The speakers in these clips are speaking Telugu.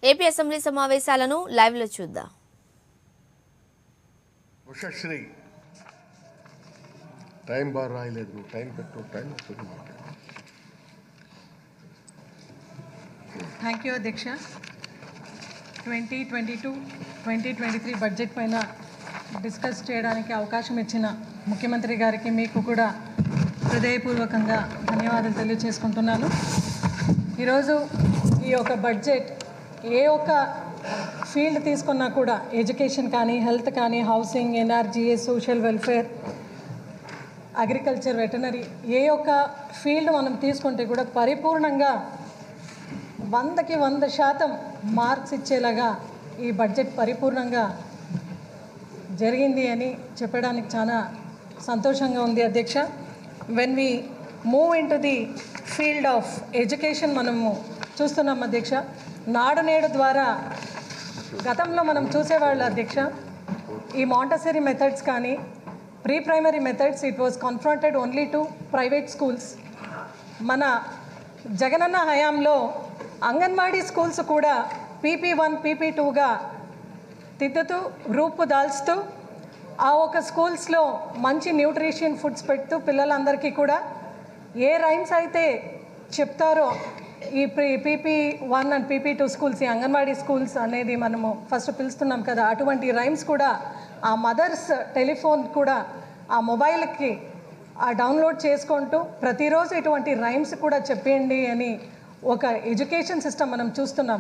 ఏపీ అసెంబ్లీ సమావేశాలను లైవ్లో చూద్దాం ఉషశ్రీ టైం బాగా రాయలేదు నువ్వు టైం పెట్టు టైం వస్తుంది మాకు. థ్యాంక్ యూ అధ్యక్ష twenty twenty two twenty twenty three budget పైన డిస్కస్ చేయడానికి అవకాశం ఇచ్చిన ముఖ్యమంత్రి గారికి మీకు కూడా హృదయపూర్వకంగా ధన్యవాదాలు తెలియజేసుకుంటున్నాను ఈరోజు ఈ యొక్క బడ్జెట్ ఏ ఒక్క ఫీల్డ్ తీసుకున్నా కూడా ఎడ్యుకేషన్ కానీ హెల్త్ కానీ housing NRGA social welfare agriculture veterinary ఏ ఒక్క ఫీల్డ్ మనం తీసుకుంటే కూడా పరిపూర్ణంగా వందకి వంద శాతం మార్క్స్ ఇచ్చేలాగా ఈ బడ్జెట్ పరిపూర్ణంగా జరిగింది అని చెప్పడానికి చాలా సంతోషంగా ఉంది అధ్యక్ష when we move into the field of education మనము చూస్తున్నాం అధ్యక్ష నాడు నేడు ద్వారా గతంలో మనం చూసేవాళ్ళు అధ్యక్ష ఈ మాంటసరీ మెథడ్స్ కానీ pre primary methods it was confronted only to private schools మన జగనన్న హయాంలో అంగన్వాడీ స్కూల్స్ కూడా పీపీ వన్ పీపీ టూగా తిద్దుతూ రూపు దాల్చుతూ ఆ ఒక స్కూల్స్లో మంచి న్యూట్రిషన్ ఫుడ్స్ పెడుతూ పిల్లలందరికీ కూడా ఏ రైమ్స్ అయితే చెప్తారో ఈ pre PP one and PP two schools ఈ అంగన్వాడీ స్కూల్స్ అనేది మనము ఫస్ట్ పిలుస్తున్నాం కదా అటువంటి రైమ్స్ కూడా ఆ మదర్స్ టెలిఫోన్ కూడా ఆ మొబైల్కి ఆ డౌన్లోడ్ చేసుకుంటూ ప్రతిరోజు ఇటువంటి రైమ్స్ కూడా చెప్పేయండి అని ఒక ఎడ్యుకేషన్ సిస్టమ్ మనం చూస్తున్నాం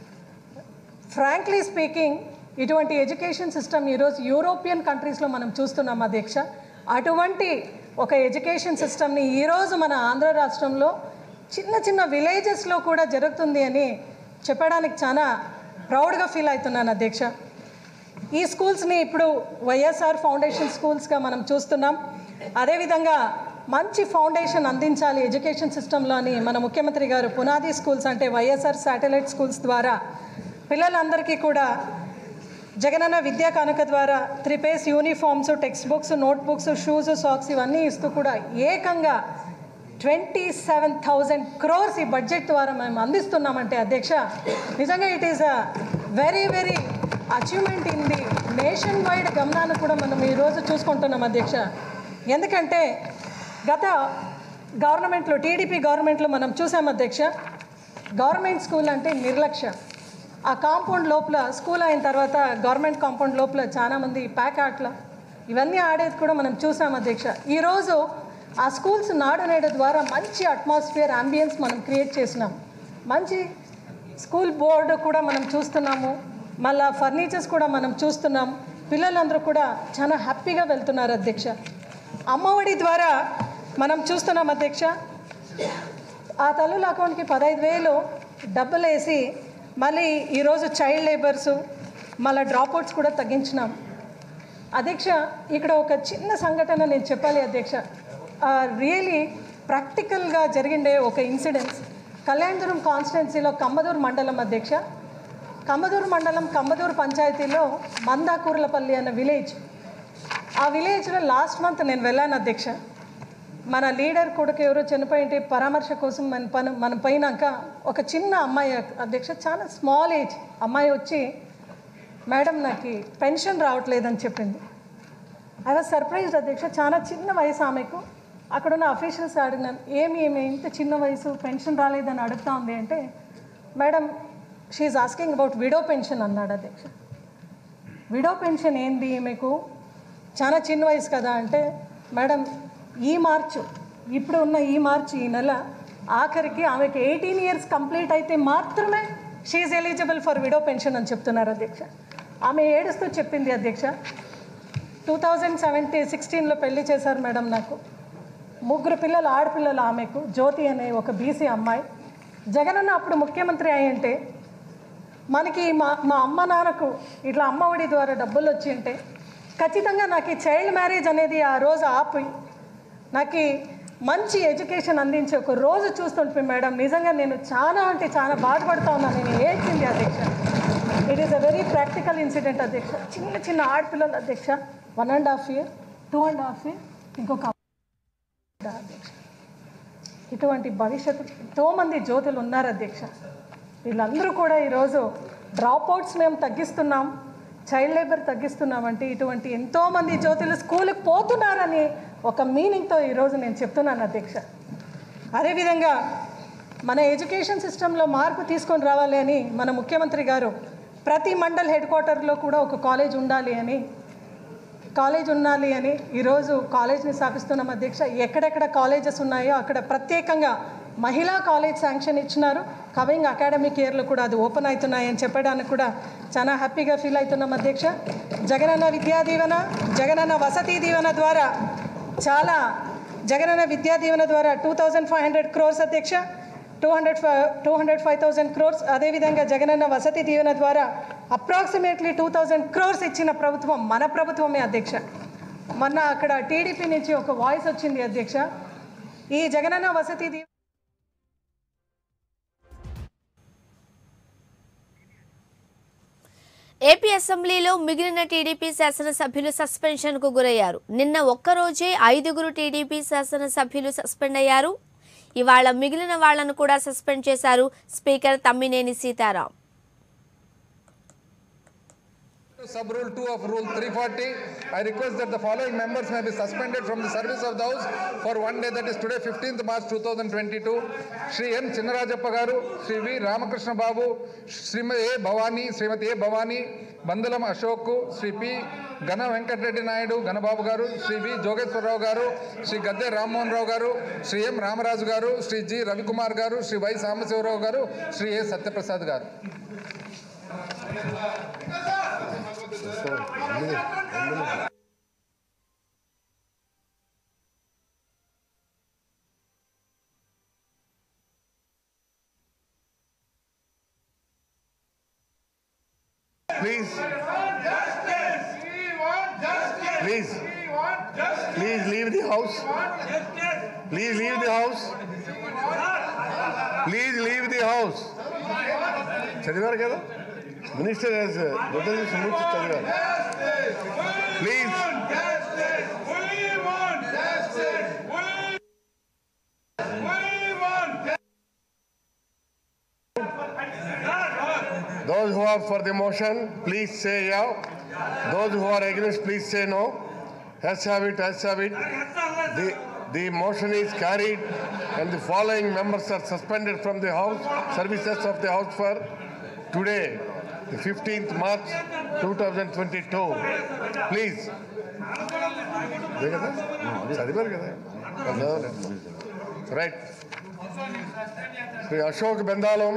ఫ్రాంక్లీ స్పీకింగ్ ఇటువంటి ఎడ్యుకేషన్ సిస్టమ్ ఈరోజు యూరోపియన్ కంట్రీస్లో మనం చూస్తున్నాం అధ్యక్ష అటువంటి ఒక ఎడ్యుకేషన్ సిస్టమ్ని ఈరోజు మన ఆంధ్ర రాష్ట్రంలో చిన్న చిన్న విలేజెస్లో కూడా జరుగుతుంది అని చెప్పడానికి చాలా ప్రౌడ్గా ఫీల్ అవుతున్నాను అధ్యక్ష ఈ స్కూల్స్ని ఇప్పుడు వైఎస్ఆర్ ఫౌండేషన్ స్కూల్స్గా మనం చూస్తున్నాం అదేవిధంగా మంచి ఫౌండేషన్ అందించాలి ఎడ్యుకేషన్ సిస్టంలో అని మన ముఖ్యమంత్రి గారు పునాది స్కూల్స్ అంటే వైఎస్ఆర్ శాటిలైట్ స్కూల్స్ ద్వారా పిల్లలందరికీ కూడా జగనన్న విద్యా కానుక ద్వారా త్రిపేస్ uniforms text books note books shoes socks ఇవన్నీ ఇస్తూ కూడా ఏకంగా ట్వంటీ సెవెన్ థౌజండ్ క్రోర్స్ ఈ బడ్జెట్ ద్వారా మేము అందిస్తున్నామంటే అధ్యక్ష నిజంగా it is a very very achievement in the nationwide గమనాన్ని కూడా మనం ఈరోజు చూసుకుంటున్నాం అధ్యక్ష ఎందుకంటే గత గవర్నమెంట్లో టీడీపీ గవర్నమెంట్లో మనం చూసాం అధ్యక్ష గవర్నమెంట్ స్కూల్ అంటే నిర్లక్ష్యం ఆ కాంపౌండ్ లోపల స్కూల్ అయిన తర్వాత గవర్నమెంట్ కాంపౌండ్ లోపల చాలామంది ప్యాక్ ఆటలు ఇవన్నీ ఆడేది కూడా మనం చూసాం అధ్యక్ష ఈరోజు ఆ స్కూల్స్ నాడు నేడు ద్వారా మంచి అట్మాస్ఫియర్ అంబియన్స్ మనం క్రియేట్ చేసినాం మంచి స్కూల్ బోర్డు కూడా మనం చూస్తున్నాము మళ్ళా ఫర్నిచర్స్ కూడా మనం చూస్తున్నాం పిల్లలందరూ కూడా చాలా హ్యాపీగా వెళ్తున్నారు అధ్యక్ష అమ్మఒడి ద్వారా మనం చూస్తున్నాం అధ్యక్ష ఆ తల్లుల అకౌంట్కి పదహైదు వేలు డబ్బులు వేసి మళ్ళీ ఈరోజు చైల్డ్ లేబర్సు మళ్ళీ డ్రాప్అవుట్స్ కూడా తగ్గించినాం అధ్యక్ష ఇక్కడ ఒక చిన్న సంఘటన నేను చెప్పాలి అధ్యక్ష రియలీ ప్రాక్టికల్గా జరిగిండే ఒక ఇన్సిడెంట్స్ కళ్యాణదురం కాన్స్టిట్యున్సీలో కమ్మదూరు మండలం అధ్యక్ష కమ్మదూరు మండలం కమ్మదూరు పంచాయతీలో మందాకూర్లపల్లి అన్న విలేజ్ ఆ విలేజ్లో లాస్ట్ మంత్ నేను వెళ్ళాను అధ్యక్ష మన లీడర్ కొడుకు ఎవరో చనిపోయింటే పరామర్శ కోసం మన పని మనం పోయినాక ఒక చిన్న అమ్మాయి అధ్యక్ష చాలా స్మాల్ ఏజ్ అమ్మాయి వచ్చి మేడం నాకు పెన్షన్ రావట్లేదని చెప్పింది ఐ వాజ్ సర్ప్రైజ్డ్ అధ్యక్ష చాలా చిన్న వయసు ఆమెకు అక్కడ ఉన్న అఫీషియల్స్ అడిగినాను ఏమి ఏమి ఇంత చిన్న వయసు పెన్షన్ రాలేదని అడుగుతా ఉంది అంటే madam she's asking about widow pension అన్నాడు అధ్యక్ష విడో పెన్షన్ ఏంది మీకు చాలా చిన్న వయసు కదా అంటే మేడం ఈ మార్చు ఇప్పుడు ఉన్న ఈ మార్చ్ ఈ నెల ఆఖరికి ఆమెకి ఎయిటీన్ ఇయర్స్ కంప్లీట్ అయితే మాత్రమే she's eligible for widow pension అని చెప్తున్నారు అధ్యక్ష ఆమె ఏడుస్తూ చెప్పింది అధ్యక్ష టూ థౌజండ్ సెవెంటీ సిక్స్టీన్లో పెళ్లి చేశారు మేడం నాకు ముగ్గురు పిల్లలు ఆడపిల్లలు ఆమెకు జ్యోతి అనే ఒక బీసీ అమ్మాయి జగనన్న అప్పుడు ముఖ్యమంత్రి అయి ఉంటే మనకి మా మా అమ్మ నాన్నకు ఇట్లా అమ్మఒడి ద్వారా డబ్బులు వచ్చి ఉంటే ఖచ్చితంగా నాకు ఈ చైల్డ్ మ్యారేజ్ అనేది ఆ రోజు ఆపి నాకు ఈ మంచి ఎడ్యుకేషన్ అందించి ఒక రోజు చూస్తుంటే మేడం నిజంగా నేను చాలా అంటే చాలా బాధపడతా ఉన్నాను నేను ఏడ్చింది అధ్యక్ష it is a very practical incident అధ్యక్ష చిన్న చిన్న ఆడపిల్లలు అధ్యక్ష one and half year two and half year ఇంకొక అధ్యక్ష ఇటువంటి భవిష్యత్తు ఎంతోమంది జ్యోతులు ఉన్నారు అధ్యక్ష వీళ్ళందరూ కూడా ఈరోజు డ్రాప్ అవుట్స్ మేము తగ్గిస్తున్నాం చైల్డ్ లేబర్ తగ్గిస్తున్నామంటే ఇటువంటి ఎంతోమంది జ్యోతులు స్కూల్కి పోతున్నారని ఒక మీనింగ్తో ఈరోజు నేను చెప్తున్నాను అధ్యక్ష అదేవిధంగా మన ఎడ్యుకేషన్ సిస్టంలో మార్పు తీసుకొని రావాలి అని మన ముఖ్యమంత్రి గారు ప్రతి మండల్ హెడ్ క్వార్టర్లో కూడా ఒక కాలేజ్ ఉండాలి అని కాలేజ్ ఉండాలి అని ఈరోజు కాలేజ్ని స్థాపిస్తున్నాం అధ్యక్ష ఎక్కడెక్కడ కాలేజెస్ ఉన్నాయో అక్కడ ప్రత్యేకంగా మహిళా కాలేజ్ శాంక్షన్ ఇచ్చినారు కమింగ్ అకాడమిక్ ఇయర్లో కూడా అది ఓపెన్ అవుతున్నాయని చెప్పడానికి కూడా చాలా హ్యాపీగా ఫీల్ అవుతున్నాం అధ్యక్ష జగనన్న విద్యా దీవెన జగనన్న వసతి దీవెన ద్వారా చాలా జగనన్న విద్యా దీవెన ద్వారా two thousand five hundred crores అధ్యక్ష two hundred five two hundred five thousand crores అదేవిధంగా జగనన్న వసతి దీవెన ద్వారా అప్రాక్సిమేట్లీ టూ థౌజండ్ క్రోర్స్ ఇచ్చిన ప్రభుత్వం మన ప్రభుత్వమే అధ్యక్ష మొన్న అక్కడ టీడీపీ నుంచి ఒక వాయిస్ వచ్చింది అధ్యక్ష ఈ జగనన్న వసతి దీవెన ఏపీ అసెంబ్లీలో మిగిలిన టీడీపీ శాసనసభ్యులు సస్పెన్షన్ కు గురయ్యారు నిన్న ఒక్కరోజే ఐదుగురు టీడీపీ శాసనసభ్యులు సస్పెండ్ అయ్యారు ఇవాళ మిగిలిన వాళ్లను కూడా సస్పెండ్ చేశారు speaker Tammineni Sitaram Sub Rule 2 of Rule 340, I request that the following members may be suspended from the service of the House for one day, that is today, 15th March 2022. Shri N. Chinnarajappa garu, Shri V. Ramakrishna Babu, Srimati A. Bhavani, Srimati A. Bhavani, Bandalam Ashoku, Shri P. Gana Venkat Reddy Naidu, Ganababu garu, Shri V. Jogeshwarrao garu, Shri Gadde Rammohan Rao garu, Shri M. Ramaraju garu, Shri G. Ravikumar garu, Shri Y. Samashivarao garu, Shri A. Satyaprasad garu. Please. Please. Please leave the house. Please leave the house. Please leave the house. చదివారు కదా మినిస్టర్ బుద్ధి సుమూర్తి చదివారు please Those who are for the motion, please say yeah. Those who are against, please say no. Has have it, has have it. The, the motion is carried and the following members are suspended from the house, services of the house for today, the 15th March 2022. Please. ఇదే కదా చదివారు కదా రైట్ శ్రీ అశోక్ బెందాలం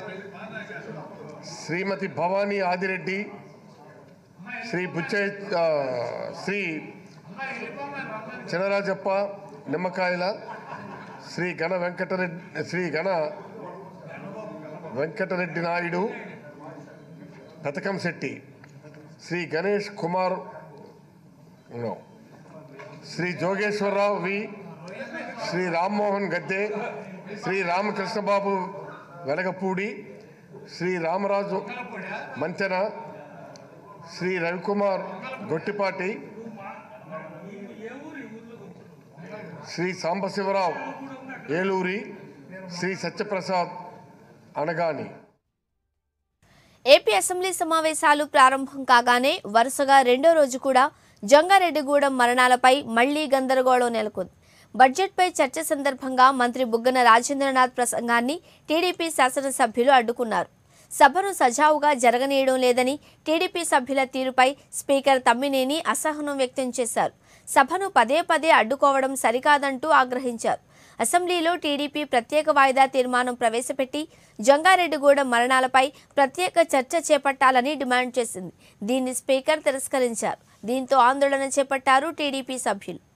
శ్రీమతి భవానీ ఆదిరెడ్డి శ్రీ బుచ్చే ఆ, శ్రీ చినరాజప్ప నిమ్మకాయల శ్రీ గణ వెంకటరెడ్డి శ్రీ గణ వెంకటరెడ్డి నాయుడు పథకం Shetty Shri Ganesh Kumar no. Shri Jogeswararao V Shri Rammohan Gadde Shri Ramakrishnababu Velagapudi Shri Ramaraju Mantena Shri Ravikumar Gottipati Shri Sambasivarao Eluri Shri Satyaprasad Anagani AP assembly సమావేశాలు ప్రారంభం కాగానే వరుసగా రెండో రోజు కూడా జంగారెడ్డిగూడెం మరణాలపై మళ్లీ గందరగోళం నెలకొంది బడ్జెట్పై చర్చ సందర్భంగా మంత్రి బుగ్గన రాజేంద్రనాథ్ ప్రసంగాన్ని టీడీపీ శాసనసభ్యులు అడ్డుకున్నారు సభను సజావుగా జరగనీయడం లేదని టీడీపీ సభ్యుల తీరుపై స్పీకర్ తమ్మినేని అసహనం వ్యక్తం చేశారు సభను పదే పదే అడ్డుకోవడం సరికాదంటూ ఆగ్రహించారు అసెంబ్లీలో టీడీపీ ప్రత్యేక వాయిదా తీర్మానం ప్రవేశపెట్టి జంగారెడ్డిగూడెం మరణాలపై ప్రత్యేక చర్చ చేపట్టాలని డిమాండ్ చేసింది దీన్ని స్పీకర్ తిరస్కరించారు దీంతో ఆందోళన చేపట్టారు టీడీపీ సభ్యులు